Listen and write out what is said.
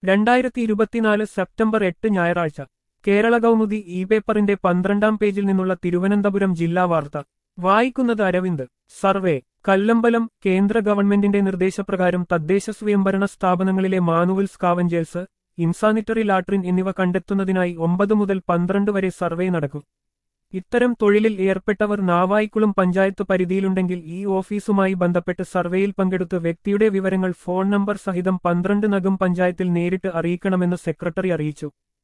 രണ്ടായിരത്തി ഇരുപത്തിനാല് സെപ്റ്റംബർ എട്ട് ഞായറാഴ്ച കേരള കൗമുദി ഇ പേപ്പറിന്റെ പന്ത്രണ്ടാം പേജിൽ നിന്നുള്ള തിരുവനന്തപുരം ജില്ലാ വാർത്ത വായിക്കുന്നത് അരവിന്ദ് സർവേ കല്ലമ്പലം കേന്ദ്ര ഗവൺമെന്റിന്റെ നിർദ്ദേശപ്രകാരം തദ്ദേശ സ്വയംഭരണ സ്ഥാപനങ്ങളിലെ മാനുവൽ സ്കാവഞ്ചേഴ്സ് ഇൻസാനിറ്ററി ലാട്രിൻ എന്നിവ കണ്ടെത്തുന്നതിനായി ഒമ്പത് മുതൽ പന്ത്രണ്ട് വരെ സർവേ നടക്കും ഇത്തരം തൊഴിലിൽ ഏർപ്പെട്ടവർ നാവായിക്കുളം പഞ്ചായത്ത് പരിധിയിലുണ്ടെങ്കിൽ ഈ ഓഫീസുമായി ബന്ധപ്പെട്ട് സർവേയിൽ പങ്കെടുത്ത് വ്യക്തിയുടെ വിവരങ്ങൾ ഫോൺ നമ്പർ സഹിതം പന്ത്രണ്ട് നഗം പഞ്ചായത്തിൽ നേരിട്ട് അറിയിക്കണമെന്ന് സെക്രട്ടറി അറിയിച്ചു